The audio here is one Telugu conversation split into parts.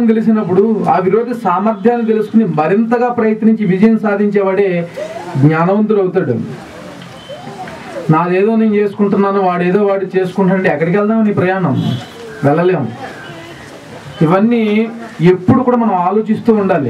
గెలిచినప్పుడు ఆ విరోధి సామర్థ్యాన్ని తెలుసుకుని మరింతగా ప్రయత్నించి విజయం సాధించేవాడే జ్ఞానవంతుడు అవుతాడు నాదేదో నేను చేసుకుంటున్నాను వాడేదో వాడు చేసుకుంటానంటే ఎక్కడికి వెళ్దాం నీ ప్రయాణం వెళ్ళలేము ఇవన్నీ ఎప్పుడు కూడా మనం ఆలోచిస్తూ ఉండాలి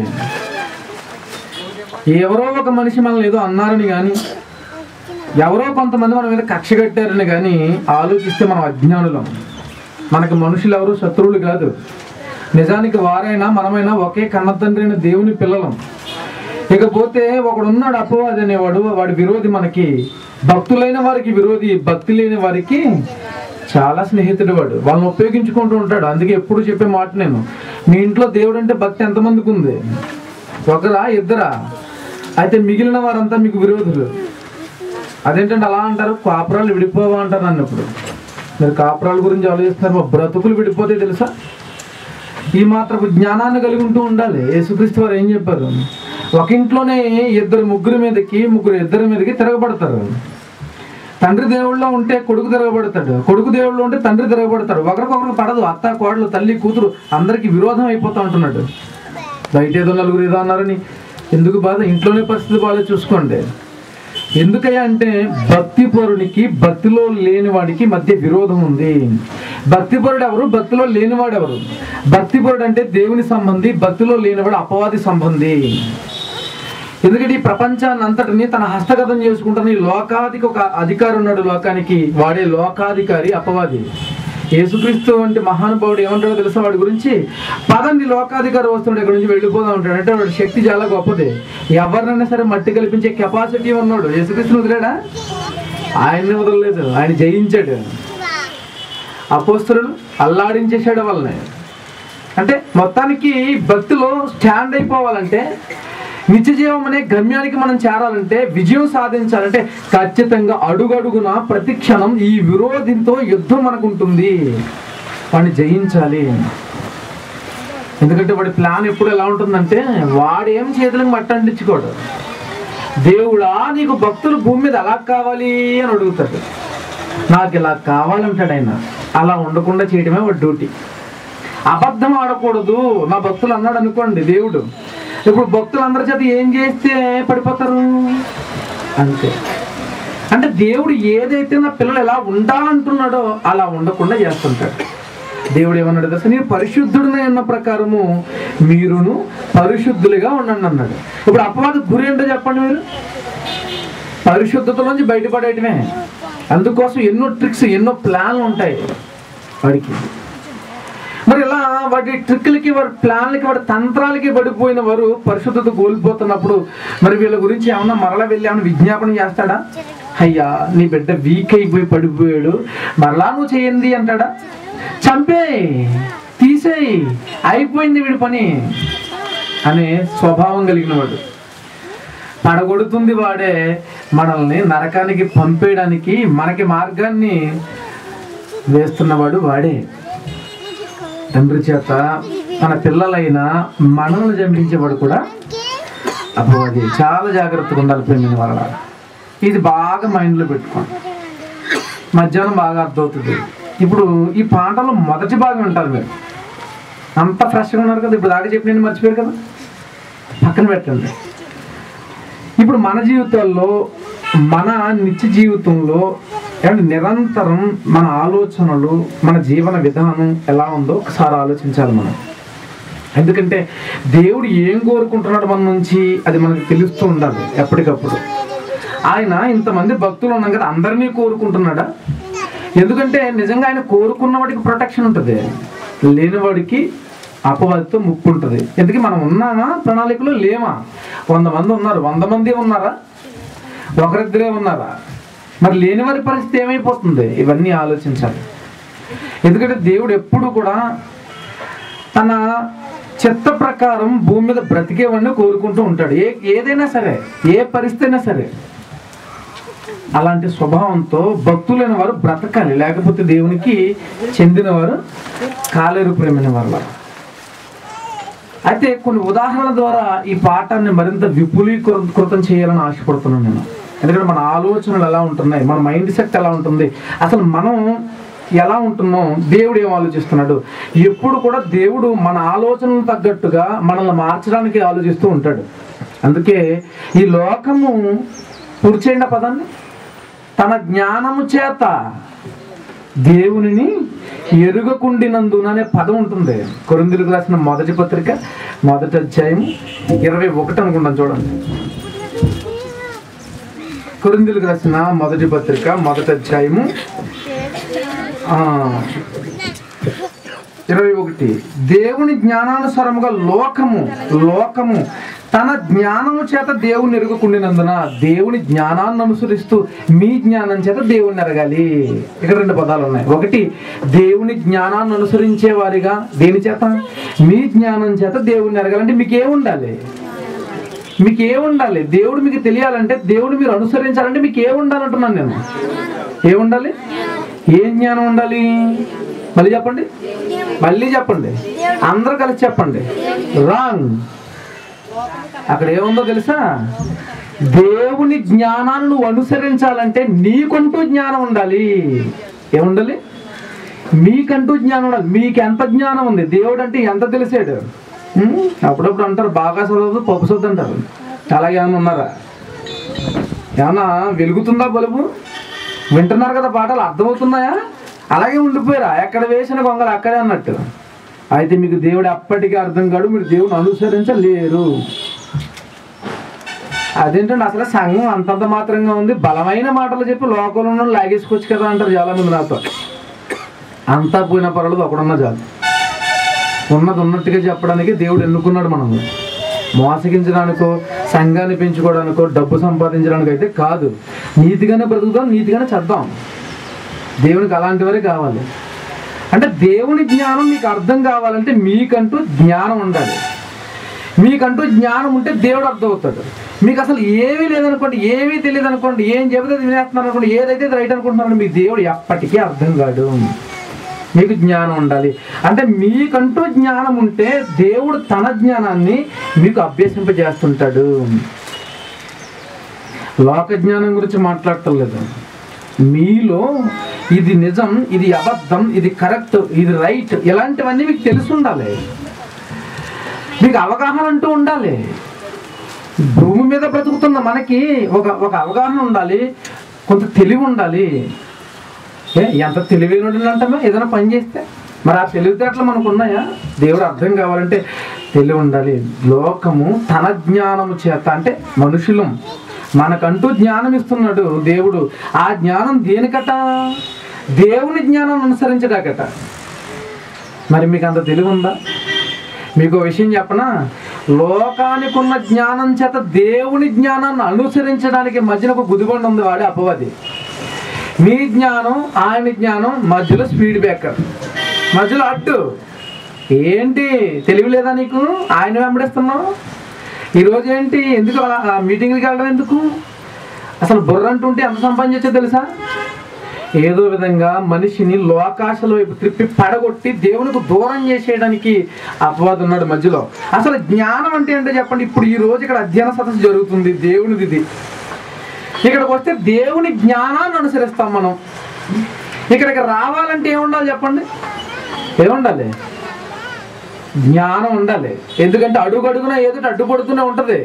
ఎవరో ఒక మనిషి మనల్ని ఏదో అన్నారని కానీ ఎవరో కొంతమంది మన మీద కక్ష కట్టారని కానీ ఆలోచిస్తే మనం అజ్ఞానులం మనకి మనుషులు ఎవరు శత్రువులు కాదు నిజానికి వారైనా మనమైనా ఒకే కన్న తండ్రి అయిన దేవుని పిల్లలం ఇకపోతే ఒకడున్నాడు అపవాది అనేవాడు వాడి విరోధి మనకి భక్తులైన వారికి విరోధి భక్తి లేని వారికి చాలా స్నేహితుడు వాడు వాళ్ళని ఉపయోగించుకుంటూ ఉంటాడు అందుకే ఎప్పుడు చెప్పే మాట నేను మీ ఇంట్లో దేవుడు అంటే భక్తి ఎంతమందికి ఉంది ఒకరా ఇద్దరా అయితే మిగిలిన వారంతా మీకు విరోధులు అదేంటంటే అలా అంటారు కాపురాలు విడిపోవా అంటారు అన్నప్పుడు మీరు కాపురాల గురించి ఆలోచిస్తున్నారు మా బ్రతుకులు విడిపోతే తెలుసా ఈ మాత్రపు జ్ఞానాన్ని కలిగి ఉంటూ ఉండాలి యేసుక్రీస్తు వారు ఏం చెప్పారు ఒక ఇంట్లోనే ఇద్దరు ముగ్గురు మీదకి ముగ్గురు ఇద్దరి మీదకి తిరగబడతారు తండ్రి దేవుళ్ళలో ఉంటే కొడుకు తిరగబడతాడు కొడుకు దేవుళ్ళలో ఉంటే తండ్రి తిరగబడతాడు ఒకరికొకరికి పడదు అత్త కోడలు తల్లి కూతురు అందరికి విరోధం అయిపోతా ఉంటున్నాడు బయట ఏదో నలుగురు ఏదో అన్నారని ఎందుకు బాధ ఇంట్లోనే పరిస్థితి బాగా చూసుకోండి ఎందుకయ్యా అంటే భక్తిపరునికి భక్తిలో లేనివాడికి మధ్య విరోధం ఉంది భక్తిపరుడు ఎవరు భక్తిలో లేనివాడు ఎవరు భక్తిపరుడు అంటే దేవుని సంబంధి భక్తిలో లేనివాడు అపవాది సంబంధి ఎందుకంటే ఈ ప్రపంచాన్ని అంతటిని తన హస్తగతం చేసుకుంటున్న ఈ లోకాదికి ఒక అధికారి ఉన్నాడు లోకానికి వాడే లోకాధికారి అపవాది యేసుక్రీస్తు వంటి మహానుభావుడు ఏమంటాడో తెలుసా వాడి గురించి పదండి లోకాధికారి వస్తున్నాడు ఇక్కడ నుంచి వెళ్ళిపోదాం ఉంటాడు అంటే వాడి శక్తి చాలా గొప్పది ఎవరినైనా సరే మట్టి కల్పించే కెపాసిటీ ఉన్నాడు యేసుక్రీస్తుని వదిలేడా ఆయన్ని వదలలేదు ఆయన జయించాడు అపోస్తులు అల్లాడించేసాడు వాళ్ళని అంటే మొత్తానికి భక్తిలో స్టాండ్ అయిపోవాలంటే నిత్య జీవం అనే గమ్యానికి మనం చేరాలంటే విజయం సాధించాలంటే ఖచ్చితంగా అడుగడుగున ప్రతి క్షణం ఈ విరోధితో యుద్ధం మనకు ఉంటుంది వాడిని జయించాలి ఎందుకంటే వాడి ప్లాన్ ఎప్పుడు ఎలా ఉంటుందంటే వాడేం చేతులకు మట్టండించుకోడు దేవుడా నీకు భక్తులు భూమి మీద ఎలా కావాలి అని అడుగుతాడు నాకు ఇలా కావాలంటాడు ఆయన అలా ఉండకుండా చేయడమే వాడి డ్యూటీ అబద్ధం ఆడకూడదు నా భక్తులు అన్నాడు అనుకోండి దేవుడు ఇప్పుడు భక్తులు అందరి చేత ఏం చేస్తే పడిపోతారు అంతే అంటే దేవుడు ఏదైతే నా పిల్లలు ఎలా ఉండాలంటున్నాడో అలా ఉండకుండా చేస్తుంటాడు దేవుడు ఏమన్నాడు తెలుసా నేను పరిశుద్ధుడినే అన్న ప్రకారము మీరును పరిశుద్ధులుగా ఉండండి అన్నాడు ఇప్పుడు అపవాద గురి ఏంటో చెప్పండి మీరు పరిశుద్ధతలోంచి బయటపడేయటమే అందుకోసం ఎన్నో ట్రిక్స్ ఎన్నో ప్లాన్లు ఉంటాయి వాడికి మరి ఇలా వాటి ట్రిక్లకి వాడి ప్లాన్లకి వాడి తంత్రాలకి పడిపోయిన వారు పరిశుద్ధత కోల్పోతున్నప్పుడు మరి వీళ్ళ గురించి ఏమన్నా మరలా వెళ్ళి ఏమన్నా విజ్ఞాపన చేస్తాడా అయ్యా నీ బిడ్డ వీక్ అయిపోయి పడిపోయాడు మరలా నువ్వు చేయండి అంటాడా చంపే తీసేయి అయిపోయింది వీడి పని అనే స్వభావం కలిగిన వాడు పడగొడుతుంది వాడే మనల్ని నరకానికి పంపేయడానికి మనకి మార్గాన్ని వేస్తున్నవాడు వాడే తండ్రి చేత తన పిల్లలైన మనల్ని జంపించేవాడు కూడా అప్పుడు అది చాలా జాగ్రత్తగా ఉండాలి ప్రేమిని వల్ల ఇది బాగా మైండ్లో పెట్టుకోండి మధ్యాహ్నం బాగా అర్థమవుతుంది ఇప్పుడు ఈ పాటలో మొదటి భాగం ఉంటారు మీరు అంత ఫ్రెష్గా ఉన్నారు కదా ఇప్పుడు దాకా చెప్పి నేను మర్చిపోయారు కదా పక్కన పెట్టండి ఇప్పుడు మన జీవితాల్లో మన నిత్య జీవితంలో ఏమంటే నిరంతరం మన ఆలోచనలు మన జీవన విధానం ఎలా ఉందో ఒకసారి ఆలోచించాలి మనం ఎందుకంటే దేవుడు ఏం కోరుకుంటున్నాడు మన నుంచి అది మనకు తెలుస్తూ ఉండాలి ఎప్పటికప్పుడు ఆయన ఇంతమంది భక్తులు ఉన్నాం కదా అందరినీ కోరుకుంటున్నాడా ఎందుకంటే నిజంగా ఆయన కోరుకున్న వాడికి ప్రొటెక్షన్ ఉంటుంది లేనివాడికి అపవాదితో ముప్పు ఉంటుంది ఎందుకు మనం ఉన్నామా ప్రణాళికలో లేమా వంద మంది ఉన్నారు వంద మంది ఉన్నారా ఒకరిద్దరే ఉన్నారా మరి లేని వారి పరిస్థితి ఏమైపోతుంది ఇవన్నీ ఆలోచించాలి ఎందుకంటే దేవుడు ఎప్పుడు కూడా తన చిత్త ప్రకారం భూమి మీద బ్రతికేవాడిని కోరుకుంటూ ఉంటాడు ఏ ఏదైనా సరే ఏ పరిస్థితి అయినా సరే అలాంటి స్వభావంతో భక్తులైన వారు బ్రతకాలి లేకపోతే దేవునికి చెందినవారు కాలేరు ప్రేమైన వాళ్ళ అయితే కొన్ని ఉదాహరణల ద్వారా ఈ పాఠాన్ని మరింత విపులీకృతం చేయాలని ఆశపడుతున్నాను నేను ఎందుకంటే మన ఆలోచనలు ఎలా ఉంటున్నాయి మన మైండ్ సెట్ ఎలా ఉంటుంది అసలు మనం ఎలా ఉంటున్నాం దేవుడు ఏం ఆలోచిస్తున్నాడు ఎప్పుడు కూడా దేవుడు మన ఆలోచనకు తగ్గట్టుగా మనల్ని మార్చడానికి ఆలోచిస్తూ ఉంటాడు అందుకే ఈ లోకము పూర్చేయండి ఆ పదాన్ని తన జ్ఞానము చేత దేవునిని ఎరుగకుండినందున అనే పదం ఉంటుంది కొరిందులకు రాసిన మొదటి పత్రిక మొదటి అధ్యాయం ఇరవై ఒకటి అనుకుంటాను చూడండి కొరిందులకు రాసిన మొదటి పత్రిక మొదటి అధ్యాయము ఆ, ఇరవై ఒకటి దేవుని జ్ఞానానుసారముగా లోకము లోకము తన జ్ఞానము చేత దేవుని ఎరుగుకుండినందున దేవుని జ్ఞానాన్ని అనుసరిస్తూ మీ జ్ఞానం చేత దేవుని ఎరగాలి ఇక్కడ రెండు పదాలు ఉన్నాయి ఒకటి దేవుని జ్ఞానాన్ని అనుసరించే వారిగా దేని చేత మీ జ్ఞానం చేత దేవుని ఎరగాలంటే మీకు ఏముండాలి మీకు ఏముండాలి దేవుడు మీకు తెలియాలంటే దేవుడు మీరు అనుసరించాలంటే మీకు ఏముండాలంటున్నాను నేను ఏముండాలి ఏం జ్ఞానం ఉండాలి మళ్ళీ చెప్పండి మళ్ళీ చెప్పండి అందరూ కలిసి చెప్పండి రాంగ్ అక్కడ ఏముందో తెలుసా దేవుని జ్ఞానాన్ని నువ్వు అనుసరించాలంటే నీకంటూ జ్ఞానం ఉండాలి ఏముండాలి మీకంటూ జ్ఞానం ఉండాలి మీకు ఎంత జ్ఞానం ఉంది దేవుడు అంటే ఎంత తెలిసాడు ఉం? అప్పుడప్పుడు అంటారు బాగా చదవదు పప్పు చదువు అంటారు అలాగే ఏమైనా ఉన్నారా ఏమన్నా వెలుగుతుందా బలుబు వింటున్నారు కదా పాటలు అర్థమవుతున్నాయా అలాగే ఉండిపోయారా ఎక్కడ వేసిన గొంగలు అక్కడే అన్నట్టు అయితే మీకు దేవుడు అప్పటికీ అర్థం కాడు మీరు దేవుని అనుసరించలేరు అదేంటండి అసలు సంఘం అంతంత మాత్రంగా ఉంది బలమైన మాటలు చెప్పి లోకంలో ఉన్న వాళ్ళు లాగేసుకోవచ్చు కదా అంటారు చాలా మంది నాతో అంతా పోయిన పర్వాలేదు ఒకడున్న చాలు ఉన్నది ఉన్నట్టుగా చెప్పడానికి దేవుడు ఎన్నుకున్నాడు మనం మోసగించడానికో సంఘాన్ని పెంచుకోవడానికో డబ్బు సంపాదించడానికి అయితే కాదు నీతిగానే బ్రతుకుదాం నీతిగానే చద్దాం దేవునికి అలాంటి వారే కావాలి అంటే దేవుని జ్ఞానం మీకు అర్థం కావాలంటే మీకంటూ జ్ఞానం ఉండాలి మీకంటూ జ్ఞానం ఉంటే దేవుడు అర్థమవుతాడు మీకు అసలు ఏమీ లేదనుకోండి ఏమీ తెలియదు అనుకోండి ఏం చెబితే అది వినేస్తున్నారు అనుకోండి ఏదైతే రైట్ అనుకుంటున్నారో మీ దేవుడు ఎప్పటికీ అర్థం కాడు మీకు జ్ఞానం ఉండాలి అంటే మీకంటూ జ్ఞానం ఉంటే దేవుడు తన జ్ఞానాన్ని మీకు అభ్యసింపజేస్తుంటాడు లోక జ్ఞానం గురించి మాట్లాడటలేదు మీలో ఇది నిజం ఇది అబద్ధం ఇది కరెక్ట్ ఇది రైట్ ఇలాంటివన్నీ మీకు తెలిసి ఉండాలి మీకు అవగాహన అంటూ ఉండాలి భూమి మీద బ్రతుకుతున్న మనకి ఒక ఒక అవగాహన ఉండాలి కొంత తెలివి ఉండాలి ఏ ఎంత తెలివైనడు అంటామా ఏదైనా పని చేస్తే మరి ఆ తెలివితేటలు మనకు ఉన్నాయా దేవుడు అర్థం కావాలంటే తెలివి ఉండాలి లోకము తన జ్ఞానము చేత అంటే మనుషులం మనకంటూ జ్ఞానం ఇస్తున్నాడు దేవుడు ఆ జ్ఞానం దేనికట దేవుని జ్ఞానం అనుసరించడాకట మరి మీకు అంత తెలివి ఉందా మీకు విషయం చెప్పనా లోకానికి ఉన్న జ్ఞానం చేత దేవుని జ్ఞానాన్ని అనుసరించడానికి మధ్యన ఒక గుదిబండ ఉంది వాడే అపవాది మీ జ్ఞానం ఆయన జ్ఞానం మధ్యలో స్పీడ్ బ్రేకర్ మధ్యలో అడ్డు ఏంటి తెలివి లేదా నీకు ఆయన వెంబడిస్తున్నావు ఈరోజు ఏంటి ఎందుకు అలా ఆ మీటింగ్కి వెళ్ళడం ఎందుకు అసలు బుర్ర అంటుంటే ఎంత సంపాదించో తెలుసా ఏదో విధంగా మనిషిని లోకాశల వైపు త్రిప్పి పడగొట్టి దేవునికి దూరం చేసేయడానికి అపవాదం ఉన్నాడు మధ్యలో అసలు జ్ఞానం అంటే ఏంటో చెప్పండి ఇప్పుడు ఈ రోజు ఇక్కడ అధ్యయన సదస్సు జరుగుతుంది దేవునిది ఇది ఇక్కడికి వస్తే దేవుని జ్ఞానాన్ని అనుసరిస్తాం మనం ఇక్కడికి రావాలంటే ఏముండాలి చెప్పండి ఏముండాలి జ్ఞానం ఉండాలి ఎందుకంటే అడుగు అడుగున ఏదో ఒకటి అడ్డుపడుతూనే ఉంటుంది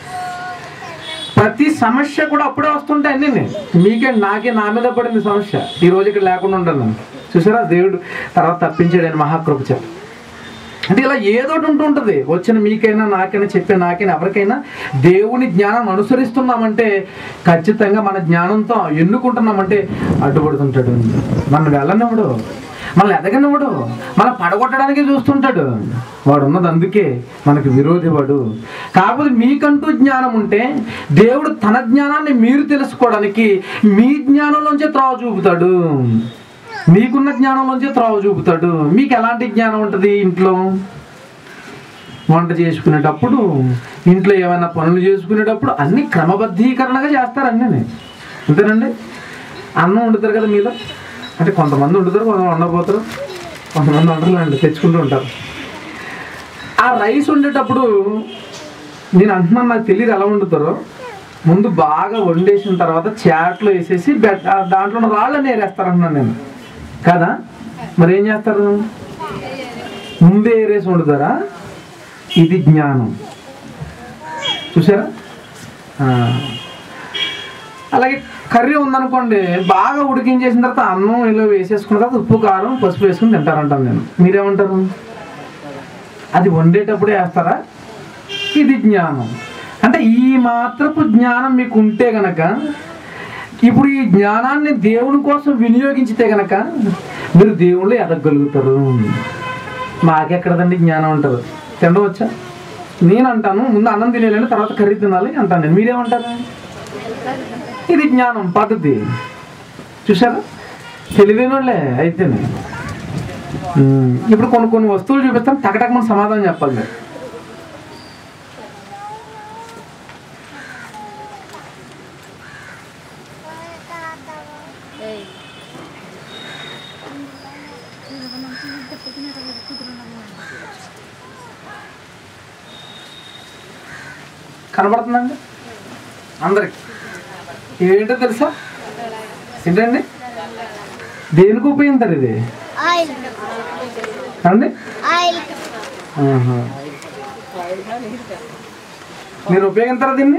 ప్రతి సమస్య కూడా అప్పుడే వస్తుంటాయి అన్నీ మీకే నాకే నా మీద పడింది సమస్య ఈ రోజు ఇక్కడ లేకుండా ఉంటాను చూసారా దేవుడు తర్వాత తప్పించాడు ఆయన మహాకృప చేత అంటే ఇలా ఏదో ఒకటి ఉంటూ ఉంటుంది వచ్చిన మీకైనా నాకైనా చెప్పే నాకైనా ఎవరికైనా దేవుని జ్ఞానం అనుసరిస్తున్నామంటే ఖచ్చితంగా మన జ్ఞానంతో ఎన్నుకుంటున్నామంటే అడ్డుపడుతుంటాడు మనం వెళ్ళనివ్వడు మనల్ని ఎదగనివ్వడు మనం పడగొట్టడానికి చూస్తుంటాడు వాడు ఉన్నది అందుకే మనకు విరోధి వాడు కాకపోతే మీకంటూ జ్ఞానం ఉంటే దేవుడు తన జ్ఞానాన్ని మీరు తెలుసుకోవడానికి మీ జ్ఞానంలోంచే త్రోవ చూపుతాడు మీకున్న జ్ఞానంలోంచే త్రోవ చూపుతాడు మీకు ఎలాంటి జ్ఞానం ఉంటుంది ఇంట్లో వంట చేసుకునేటప్పుడు ఇంట్లో ఏమైనా పనులు చేసుకునేటప్పుడు అన్ని క్రమబద్ధీకరణగా చేస్తారు అన్నీ అంతేనండి అన్నం వండుతారు కదా మీలో అంటే కొంతమంది వండుతారు కొంతమంది వండకపోతారు కొంతమంది వండర్లండి తెచ్చుకుంటూ ఉంటారు ఆ రైస్ వండేటప్పుడు నేను అంటున్నాను నాకు తెలియదు ఎలా వండుతారో ముందు బాగా వండేసిన తర్వాత చాట్లో వేసేసి బెడ్ ఆ దాంట్లో ఉన్న రాళ్ళని వేరేస్తారంటున్నాను నేను కదా మరి ఏం చేస్తారు ముందే ఏరేసి వండుతారా ఇది జ్ఞానం చూసారా ఆ. అలాగే కర్రీ ఉందనుకోండి బాగా ఉడికించేసిన తర్వాత అన్నం ఇలా వేసేసుకున్న తర్వాత ఉప్పు కారం పసుపు వేసుకుని తింటారంటాను నేను మీరేమంటారు అది వండేటప్పుడే వేస్తారా ఇది జ్ఞానం అంటే ఈ మాత్రపు జ్ఞానం మీకు ఉంటే గనక ఇప్పుడు ఈ జ్ఞానాన్ని దేవుని కోసం వినియోగించితే గనక మీరు దేవుళ్ళు ఎదగలుగుతారు మాకెక్కడదండి జ్ఞానం అంటారు తినవచ్చా నేను అంటాను ముందు అన్నం తినేయాలని తర్వాత కర్రీ తినాలి అంటాను నేను మీరేమంటారు ఇది జ్ఞానం పద్ధతి చూసారా తెలివైన వాళ్ళే అయితేనే ఉమ్, ఇప్పుడు కొన్ని కొన్ని వస్తువులు చూపిస్తాం టకటక మనం సమాధానం చెప్పాలి మీరు కనబడుతుందండి అందరికి ఏంటో తెలుసా ఏంటండి దేనికి ఉపయోగిస్తారు ఇది ఆయిల్ అండి ఆయిల్ ఆహా. మీరు ఉపయోగిస్తారా దీన్ని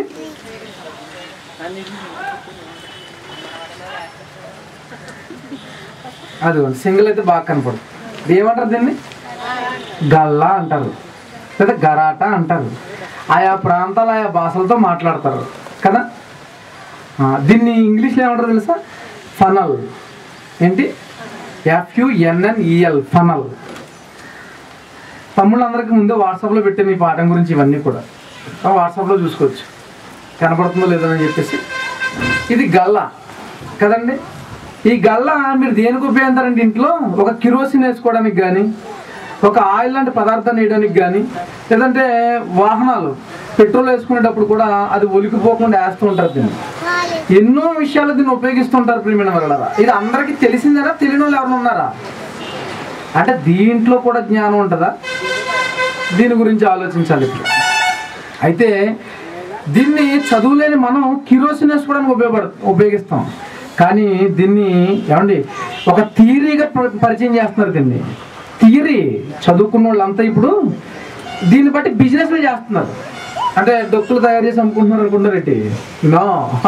అదిగోండి సింగిల్ అయితే బాగా కనపడుతుంది ఇది ఏమంటారు దీన్ని గల్లా అంటారు లేదా గరాటా అంటారు ఆయా ప్రాంతాల ఆయా భాషలతో మాట్లాడతారు కదా ఆ, దీన్ని ఇంగ్లీష్లో ఏమంటారు తెలుసా ఫనల్ ఏంటి ఎఫ్యుఎన్ఎన్ఈఎల్ ఫనల్ తమ్ముళ్ళందరికీ ముందే వాట్సాప్లో పెట్టాను ఈ పాఠం గురించి ఇవన్నీ కూడా ఆ వాట్సాప్లో చూసుకోవచ్చు కనపడుతుందో లేదో అని చెప్పేసి ఇది గల్ల కదండి ఈ గల్ల మీరు దేనికి ఉపయోగిస్తారంటే ఇంట్లో ఒక కిరోసిన్ వేసుకోవడానికి కానీ ఒక ఆయిల్ లాంటి పదార్థాన్ని వేయడానికి కానీ లేదంటే వాహనాలు పెట్రోల్ వేసుకునేటప్పుడు కూడా అది ఒలికిపోకుండా వేస్తూ ఉంటారు దీన్ని ఎన్నో విషయాలు దీన్ని ఉపయోగిస్తుంటారు ప్రియమైన వల్ల ఇది అందరికీ తెలిసిందేనా తెలియని వాళ్ళు ఎవరైనా ఉన్నారా అంటే దీంట్లో కూడా జ్ఞానం ఉంటుందా దీని గురించి ఆలోచించాలి ఇప్పుడు అయితే దీన్ని చదువులేని మనం కిరోసిన్ వేసుకోవడానికి ఉపయోగపడ ఉపయోగిస్తాం కానీ దీన్ని ఏమండి ఒక థియరీగా ప- పరిచయం చేస్తున్నారు దీన్ని థియరీ చదువుకున్న వాళ్ళంతా ఇప్పుడు దీన్ని బట్టి బిజినెస్లు చేస్తున్నారు అంటే డొక్కులు తయారు చేసి అమ్ముకుంటున్నారు అనుకుంటారు ఏంటి నో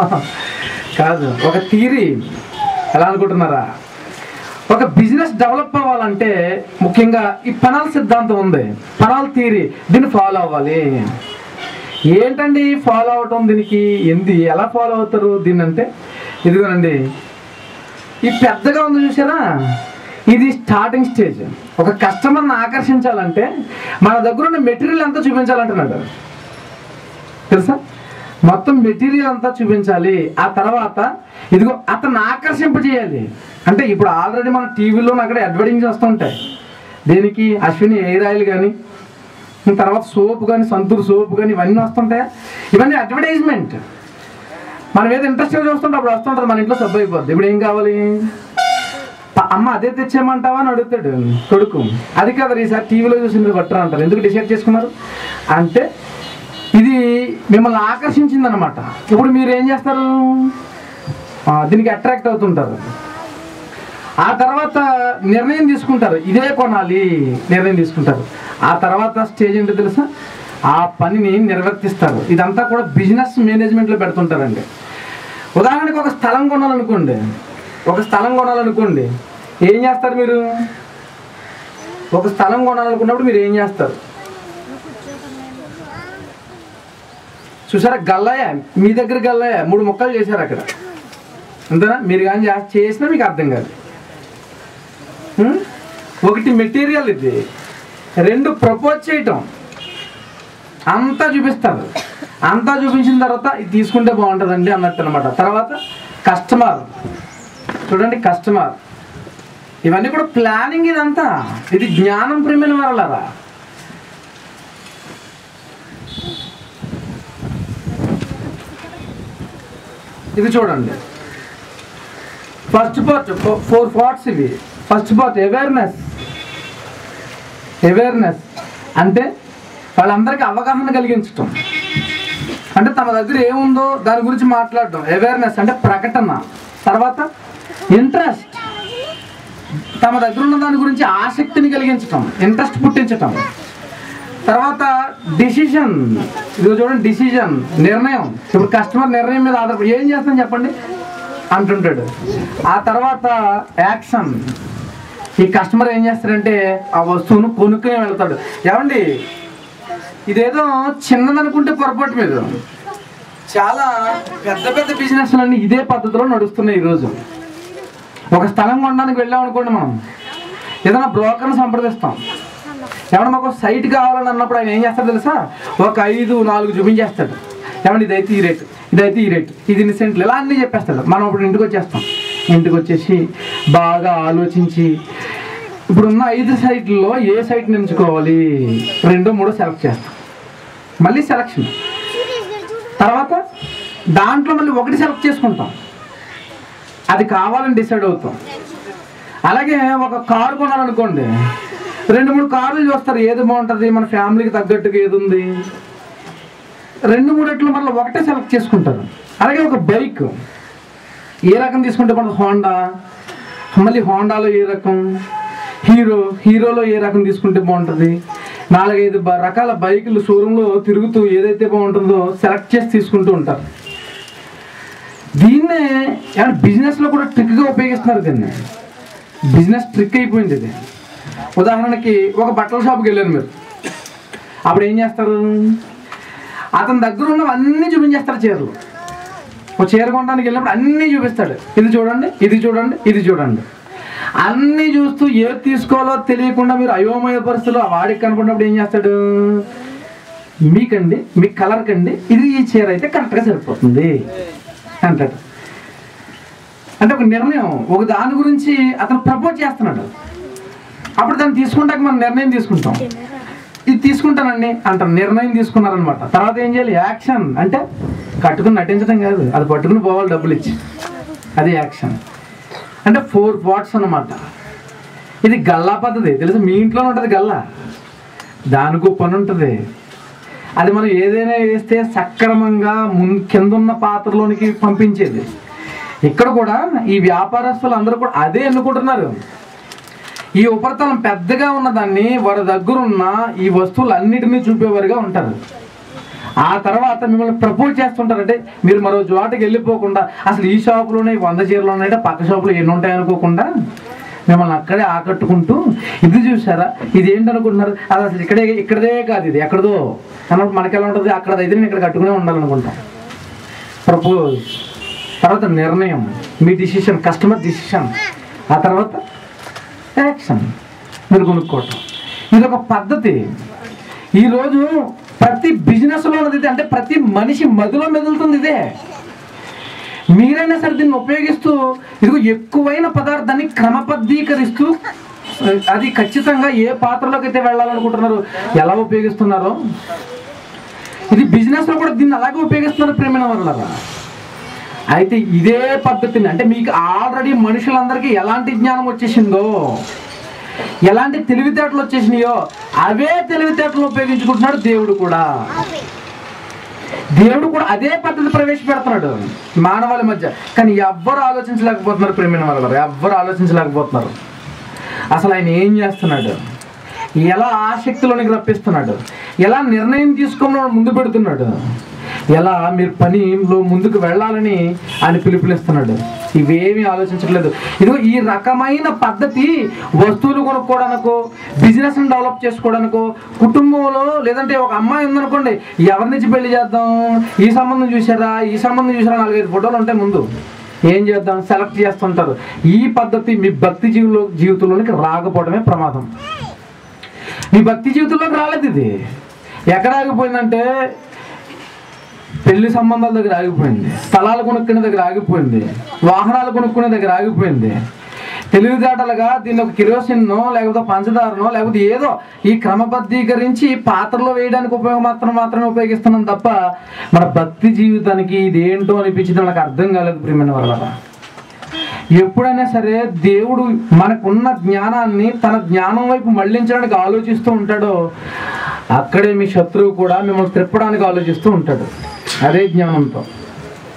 కాదు ఒక థియరీ ఎలా అనుకుంటున్నారా ఒక బిజినెస్ డెవలప్ అవ్వాలంటే ముఖ్యంగా ఈ పనాల్ సిద్ధాంతం ఉంది పనాల్ థియరీ దీన్ని ఫాలో అవ్వాలి ఏంటండి ఫాలో అవటం దీనికి ఎంది ఎలా ఫాలో అవుతారు దీన్ని అంటే ఇదిగోనండి ఈ పెద్దగా ఉంది చూసారా ఇది స్టార్టింగ్ స్టేజ్ ఒక కస్టమర్ని ఆకర్షించాలంటే మన దగ్గర ఉన్న మెటీరియల్ అంతా చూపించాలంటున్నాడు తెలుసా మొత్తం మెటీరియల్ అంతా చూపించాలి ఆ తర్వాత ఇదిగో అతన్ని ఆకర్షింపజేయాలి అంటే ఇప్పుడు ఆల్రెడీ మన టీవీలో అక్కడ అడ్వర్టైజ్ వస్తుంటాయి దేనికి అశ్విని ఎయిర్ ఆయిల్ కానీ తర్వాత సోప్ కానీ సంతూర్ సోప్ కానీ ఇవన్నీ వస్తుంటాయా ఇవన్నీ అడ్వర్టైజ్మెంట్ మనం ఏదో ఇంట్రెస్ట్గా చూస్తుంటే అప్పుడు వస్తుంటుంది మన ఇంట్లో సబ్బు అయిపోద్ది ఇప్పుడు ఏం కావాలి ప- అమ్మ అదే తెచ్చేయమంటావా అని అడుగుతాడు కొడుకు అది కాదు ఈసారి టీవీలో చూసి మీరు పట్టరా అంటారు ఎందుకు డిసైడ్ చేసుకున్నారు అంటే ఇది మిమ్మల్ని ఆకర్షించింది అనమాట ఇప్పుడు మీరు ఏం చేస్తారు ఆ, దీనికి అట్రాక్ట్ అవుతుంటారు ఆ తర్వాత నిర్ణయం తీసుకుంటారు ఇదే కొనాలి నిర్ణయం తీసుకుంటారు ఆ తర్వాత స్టేజ్ ఏంటో తెలుసా ఆ పనిని నిర్వర్తిస్తారు ఇదంతా కూడా బిజినెస్ మేనేజ్మెంట్లో పెడుతుంటారండి ఉదాహరణకి ఒక స్థలం కొనాలనుకోండి ఒక స్థలం కొనాలనుకోండి ఏం చేస్తారు మీరు ఒక స్థలం కొనాలనుకున్నప్పుడు మీరు ఏం చేస్తారు చూసారా గల్లయ్య మీ దగ్గర గల్లయ్య మూడు ముక్కలు చేశారు అక్కడ అంతేనా మీరు కానీ చే- చేసినా మీకు అర్థం కాదు హ్మ్? ఒకటి మెటీరియల్ ఇది రెండు ప్రపోజ్ చేయటం అంతా చూపిస్తారు అంతా చూపించిన తర్వాత ఇది తీసుకుంటే బాగుంటుందండి అన్నట్టు అనమాట తర్వాత కస్టమర్ చూడండి కస్టమర్ ఇవన్నీ కూడా ప్లానింగ్ ఇదంతా ఇది జ్ఞానం ప్రేమైన వరలరా ఇది చూడండి ఫస్ట్ పార్ట్ ఫోర్ పార్ట్స్ ఇవి ఫస్ట్ పార్ట్ అవేర్నెస్ అవేర్నెస్ అంటే వాళ్ళందరికీ అవగాహన కలిగించటం అంటే తమ దగ్గర ఏముందో దాని గురించి మాట్లాడటం అవేర్నెస్ అంటే ప్రకటన తర్వాత ఇంట్రెస్ట్ తమ దగ్గర ఉన్న దాని గురించి ఆసక్తిని కలిగించటం ఇంట్రెస్ట్ పుట్టించటం తర్వాత డిసిషన్ ఇది చూడండి డిసిజన్ నిర్ణయం ఇప్పుడు కస్టమర్ నిర్ణయం మీద ఆధారపడి ఏం చేస్తాం చెప్పండి అంటుంటాడు ఆ తర్వాత యాక్షన్ ఈ కస్టమర్ ఏం చేస్తాడంటే ఆ వస్తువును కొనుక్కునే వెళ్తాడు ఏమండి ఇదేదో చిన్నదనుకుంటే పొరపాటు మీద చాలా పెద్ద పెద్ద బిజినెస్ అన్ని ఇదే పద్ధతిలో నడుస్తున్నాయి ఈరోజు ఒక స్థలం కొనడానికి వెళ్ళాం అనుకోండి మనం ఏదైనా బ్రోకర్ని సంప్రదిస్తాం ఏమన్నా మాకు సైట్ కావాలని అన్నప్పుడు ఆయన ఏం చేస్తాడు తెలుసా ఒక ఐదు నాలుగు చూపించేస్తాడు ఏమంటే ఇదైతే ఈ రేటు ఇదైతే ఈ రేటు ఇది ఇన్ని సెంట్లు ఇలా అన్నీ చెప్పేస్తాడు మనం ఇప్పుడు ఇంటికి వచ్చేస్తాం ఇంటికి వచ్చేసి బాగా ఆలోచించి ఇప్పుడున్న ఐదు సైట్లలో ఏ సైట్ని ఎంచుకోవాలి రెండో మూడో సెలెక్ట్ చేస్తాం మళ్ళీ సెలక్షన్ తర్వాత దాంట్లో మళ్ళీ ఒకటి సెలెక్ట్ చేసుకుంటాం అది కావాలని డిసైడ్ అవుతాం అలాగే ఒక కారు కొనాలనుకోండి రెండు మూడు కార్లు చూస్తారు ఏది బాగుంటుంది మన ఫ్యామిలీకి తగ్గట్టుగా ఏది ఉంది రెండు మూడట్లు మళ్ళీ ఒకటే సెలెక్ట్ చేసుకుంటారు అలాగే ఒక బైక్ ఏ రకం తీసుకుంటే మన హోండా మళ్ళీ హోండాలో ఏ రకం హీరో హీరోలో ఏ రకం తీసుకుంటే బాగుంటుంది నాలుగైదు బ- రకాల బైకులు షోరూంలో తిరుగుతూ ఏదైతే బాగుంటుందో సెలెక్ట్ చేసి తీసుకుంటూ ఉంటారు దీన్నే ఏమైనా బిజినెస్లో కూడా ట్రిక్గా ఉపయోగిస్తున్నారు దీన్ని బిజినెస్ ట్రిక్ అయిపోయింది ఇది ఉదాహరణకి ఒక బట్టల షాప్కి వెళ్ళారు మీరు అప్పుడు ఏం చేస్తారు అతని దగ్గర ఉన్నవి అన్నీ చూపించేస్తారు చీరలు ఒక చీర కొనడానికి వెళ్ళినప్పుడు అన్నీ చూపిస్తాడు ఇది చూడండి ఇది చూడండి ఇది చూడండి అన్నీ చూస్తూ ఏది తీసుకోవాలో తెలియకుండా మీరు అయోమయ పరిస్థితుల్లో ఆ వాడికి కనుకున్నప్పుడు ఏం చేస్తాడు మీకండి మీ కలర్ కండి ఇది ఈ చీర అయితే కరెక్ట్గా సరిపోతుంది అంటాడు అంటే ఒక నిర్ణయం ఒక దాని గురించి అతను ప్రపోజ్ చేస్తున్నాడు అప్పుడు దాన్ని తీసుకుంటాక మనం నిర్ణయం తీసుకుంటాం ఇది తీసుకుంటానండి అంటాం నిర్ణయం తీసుకున్నారనమాట తర్వాత ఏం చేయాలి యాక్షన్ అంటే కట్టుకుని నటించడం కాదు అది పట్టుకుని పోవాలి డబ్బులు ఇచ్చి అది యాక్షన్ అంటే ఫోర్ పార్ట్స్ అన్నమాట ఇది గల్లా పద్ధతి తెలుసు మీ ఇంట్లోనే ఉంటుంది గల్లా దానికో పని ఉంటుంది అది మనం ఏదైనా వేస్తే సక్రమంగా మున్ కింద ఉన్న పాత్రలోనికి పంపించేది ఇక్కడ కూడా ఈ వ్యాపారస్తులు అందరూ కూడా అదే ఎన్నుకుంటున్నారు ఈ ఉపరితలం పెద్దగా ఉన్నదాన్ని వారి దగ్గర ఉన్న ఈ వస్తువులన్నిటినీ చూపేవారుగా ఉంటారు ఆ తర్వాత మిమ్మల్ని ప్రపోజ్ చేస్తుంటారు అంటే మీరు మరో చోటకి వెళ్ళిపోకుండా అసలు ఈ షాపులోనే వంద చీరలు ఉన్నాయంటే పక్క షాపులో ఎన్ని ఉంటాయి అనుకోకుండా మిమ్మల్ని అక్కడే ఆకట్టుకుంటూ ఇది చూసారా ఇది ఏంటనుకుంటున్నారు అది అసలు ఇక్కడే ఇక్కడదే కాదు ఇది ఎక్కడదో అన్నప్పుడు మనకి ఎలా ఉంటుంది అక్కడ అయితే నేను ఇక్కడ కట్టుకునే ఉండాలనుకుంటాం ప్రపోజ్ తర్వాత నిర్ణయం మీ డిసిషన్ కస్టమర్ డిసిషన్ ఆ తర్వాత యాక్షన్ మీరు కొనుక్కోవటం ఇది ఒక పద్ధతి ఈరోజు ప్రతి బిజినెస్లో ఉన్నది ఇదే. అంటే ప్రతి మనిషి మదిలో మెదులుతుంది ఇదే మీరైనా సరే దీన్ని ఉపయోగిస్తూ ఇదిగో ఎక్కువైన పదార్థాన్ని క్రమబద్ధీకరిస్తూ అది ఖచ్చితంగా ఏ పాత్రలోకి అయితే వెళ్ళాలనుకుంటున్నారు ఎలా ఉపయోగిస్తున్నారో ఇది బిజినెస్లో కూడా దీన్ని అలాగే ఉపయోగిస్తున్నారు ప్రేమైన వల్ల అయితే ఇదే పద్ధతిని అంటే మీకు ఆల్రెడీ మనుషులందరికీ ఎలాంటి జ్ఞానం వచ్చేసిందో ఎలాంటి తెలివితేటలు వచ్చేసినాయో అవే తెలివితేటలు ఉపయోగించుకుంటున్నాడు దేవుడు కూడా దేవుడు కూడా అదే పద్ధతి ప్రవేశపెడుతున్నాడు మానవాళి మధ్య కానీ ఎవ్వరు ఆలోచించలేకపోతున్నారు ప్రేమైన వాళ్ళ ఎవ్వరు ఆలోచించలేకపోతున్నారు అసలు ఆయన ఏం చేస్తున్నాడు ఎలా ఆసక్తిలోనికి రప్పిస్తున్నాడు ఎలా నిర్ణయం తీసుకోమని ముందు పెడుతున్నాడు ఎలా మీరు పనిలో ముందుకు వెళ్ళాలని ఆయన పిలుపునిస్తున్నాడు ఇవేమీ ఆలోచించట్లేదు ఇదిగో ఈ రకమైన పద్ధతి వస్తువులు కొనుక్కోవడానికో బిజినెస్ డెవలప్ చేసుకోవడానికో కుటుంబంలో లేదంటే ఒక అమ్మాయి ఉందనుకోండి ఎవరి నుంచి పెళ్లి చేద్దాం ఈ సంబంధం చూసారా ఈ సంబంధం చూసారా నాలుగైదు ఫోటోలు ఉంటాయి ముందు ఏం చేద్దాం సెలెక్ట్ చేస్తుంటారు ఈ పద్ధతి మీ భక్తి జీవిలో జీవితంలోనికి రాకపోవడమే ప్రమాదం మీ భక్తి జీవితంలోకి రాలేదు ఇది ఎక్కడ ఆగిపోయిందంటే పెళ్లి సంబంధాల దగ్గర ఆగిపోయింది స్థలాలు కొనుక్కునే దగ్గర ఆగిపోయింది వాహనాలు కొనుక్కునే దగ్గర ఆగిపోయింది తెలివితేటలుగా దీన్ని ఒక కిరోసిన్నో లేకపోతే పంచదారనో లేకపోతే ఏదో ఈ క్రమబద్ధీకరించి పాత్రలో వేయడానికి ఉపయోగం మాత్రం మాత్రమే ఉపయోగిస్తున్నాం తప్ప మన భక్తి జీవితానికి ఇది ఏంటో అనిపించింది నాకు అర్థం కాలేదు ప్రియమైన వల్ల ఎప్పుడైనా సరే దేవుడు మనకున్న జ్ఞానాన్ని తన జ్ఞానం వైపు మళ్ళించడానికి ఆలోచిస్తూ ఉంటాడో అక్కడే మీ శత్రువు కూడా మిమ్మల్ని త్రిప్పడానికి ఆలోచిస్తూ ఉంటాడు అదే జ్ఞానంతో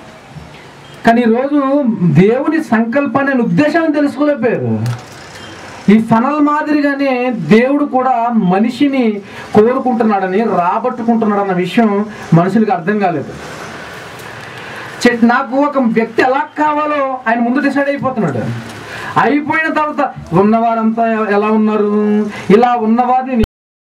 కానీ ఈరోజు దేవుని సంకల్పాన్ని ఆయన ఉద్దేశాన్ని తెలుసుకోలేకపోయారు ఈ ఫనల్ మాదిరిగానే దేవుడు కూడా మనిషిని కోరుకుంటున్నాడని రాబట్టుకుంటున్నాడు అన్న విషయం మనుషులకు అర్థం కాలేదు చెట్ నాకు ఒక వ్యక్తి ఎలా కావాలో ఆయన ముందు డిసైడ్ అయిపోతున్నాడు అయిపోయిన తర్వాత ఉన్నవారంతా ఎలా ఉన్నారు ఇలా ఉన్నవారిని